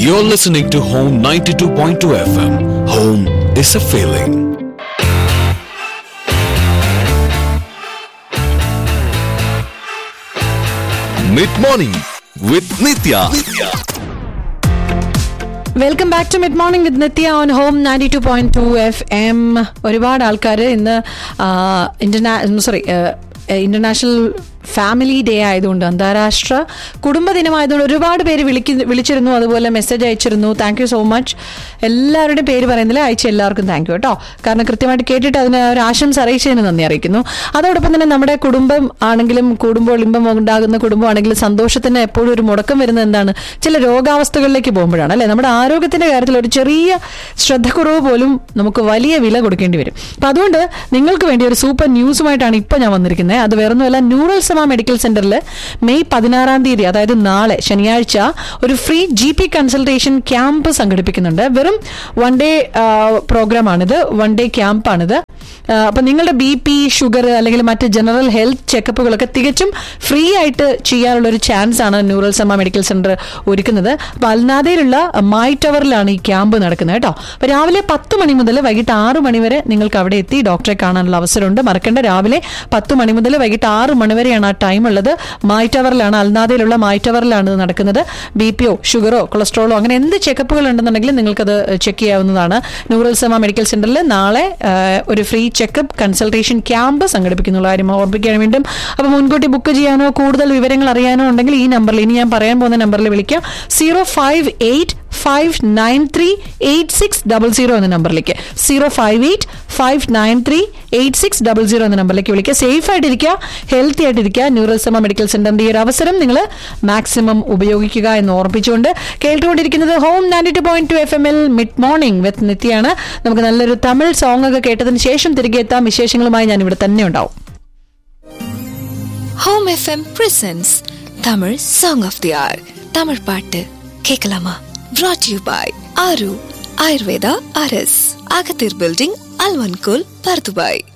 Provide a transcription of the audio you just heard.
You're listening to Home 92.2 FM. Home is a feeling. Mid morning with Nitya. Welcome back to mid morning with Nitya on Home ninety two point two F M ഒരുപാട് ആൾക്കാർ ഇന്ന് ഇന്റർനാ sorry international family day ആയതുകൊണ്ട് അന്താരാഷ്ട്ര കുടുംബ ദിനമായതുകൊണ്ട് ഒരുപാട് പേര് വിളിക്ക വിളിച്ചിരുന്നു അതുപോലെ മെസ്സേജ് അയച്ചിരുന്നു താങ്ക് യു സോ മച്ച് എല്ലാവരുടെയും പേര് പറയുന്നില്ല അയച്ച എല്ലാവർക്കും താങ്ക് യു കേട്ടോ കാരണം കൃത്യമായിട്ട് കേട്ടിട്ട് അതിന് ഒരു ആശംസ അറിയിച്ചതിന് നന്ദി അറിയിക്കുന്നു അതോടൊപ്പം തന്നെ നമ്മുടെ കുടുംബം ആണെങ്കിലും കൂടുമ്പോൾ ഇമ്പം ഉണ്ടാകുന്ന കുടുംബമാണെങ്കിലും സന്തോഷത്തിന് എപ്പോഴും ഒരു മുടക്കം വരുന്നത് എന്താണ് ചില രോഗാവസ്ഥകളിലേക്ക് പോകുമ്പോഴാണ് അല്ലെ നമ്മുടെ ആരോഗ്യത്തിന്റെ കാര്യത്തിൽ ഒരു ചെറിയ ശ്രദ്ധക്കുറവ് പോലും നമുക്ക് വലിയ വില കൊടുക്കേണ്ടി വരും അപ്പൊ അതുകൊണ്ട് നിങ്ങൾക്ക് വേണ്ടി ഒരു സൂപ്പർ ന്യൂസുമായിട്ടാണ് ഇപ്പൊ ഞാൻ വന്നിരിക്കുന്നത് അത് വേറൊന്നുമല്ല ന്യൂറൽ സമ മെഡിക്കൽ സെന്ററിൽ മെയ് പതിനാറാം തീയതി അതായത് നാളെ ശനിയാഴ്ച ഒരു free G P consultation camp സംഘടിപ്പിക്കുന്നുണ്ട് വെറും വൺ ഡേ പ്രോഗ്രാമാണിത് വൺ ഡേ ക്യാമ്പാണിത് അപ്പൊ നിങ്ങളുടെ ബി പി ഷുഗർ അല്ലെങ്കിൽ മറ്റ് ജനറൽ ഹെൽത്ത് ചെക്കപ്പുകളൊക്കെ തികച്ചും ഫ്രീ ആയിട്ട് ചെയ്യാനുള്ള ഒരു ചാൻസ് ആണ് ന്യൂറൽ സമ മെഡിക്കൽ സെന്റർ ഒരുക്കുന്നത് അപ്പൊ അൽനാദയിലുള്ള മൈ ടവറിലാണ് ഈ ക്യാമ്പ് നടക്കുന്നത് കേട്ടോ അപ്പൊ രാവിലെ പത്ത് മണി മുതൽ വൈകിട്ട് ആറ് മണി വരെ നിങ്ങൾക്ക് അവിടെ എത്തി ഡോക്ടറെ കാണാനുള്ള അവസരമുണ്ട് മറക്കേണ്ട രാവിലെ പത്ത് മണി മുതൽ വൈകിട്ട് ആറ് മണി വരെയാണ് ആ ടൈം ഉള്ളത് മൈ ടവറിലാണ് അൽനാദയിലുള്ള മൈ ടവറിലാണ് ഇത് നടക്കുന്നത് ബി പിയോ ഷുഗറോ കൊളസ്ട്രോളോ അങ്ങനെ എന്ത് ചെക്കപ്പുകൾ ഉണ്ടെന്നുണ്ടെങ്കിൽ നിങ്ങൾക്കത് ചെക്ക് ചെയ്യാവുന്നതാണ് ന്യൂറൽ സമ മെഡിക്കൽ സെന്ററിൽ നാളെ ആ, ഒരു ഫ്രീ ചെക്കപ്പ് കൺസൾട്ടേഷൻ ക്യാമ്പ് സംഘടിപ്പിക്കുന്നുള്ള കാര്യം ഓർമ്മിക്കാൻ വേണ്ടും അപ്പോൾ മുൻകൂട്ടി ബുക്ക് ചെയ്യാനോ കൂടുതൽ വിവരങ്ങൾ അറിയാനോ ഉണ്ടെങ്കിൽ ഈ നമ്പറിൽ ഇനി ഞാൻ പറയാൻ പോകുന്ന നമ്പറിൽ വിളിക്കാം zero five eight five nine three eight six double zero എന്ന നമ്പറിലേക്ക് zero five eight five nine three eight six double zero എന്ന നമ്പറിലേക്ക് വിളിക്കുക സേഫ് ആയിട്ടിരിക്കുക ഹെൽത്തി ആയിട്ടിരിക്കുക ന്യൂറൽസമ മെഡിക്കൽ സെന്ററിന്റെ ഈ ഒരു അവസരം നിങ്ങൾ മാക്സിമം ഉപയോഗിക്കുക എന്ന് ഓർമ്മിച്ചുകൊണ്ട് കേട്ടുകൊണ്ടിരിക്കുന്നത് Home ninety two point two F M എൽ മിഡ് മോർണിംഗ് വിത്ത് നിത്യാണ് നമുക്ക് നല്ലൊരു തമിഴ് സോങ് ഒക്കെ കേട്ടതിന് ശേഷം തിരികെ എത്താം വിശേഷങ്ങളുമായി ഞാൻ ഇവിടെ തന്നെ ഉണ്ടാവും Home FM presents Tamil song of the hour Tamil பாட்டு கேட்கலாமா brought யூ பாய் ஆரு ஆயுர்வேதா அரஸ் அகத்தீர் பில்டிங் அல்வன்கோல் பர்துபாய்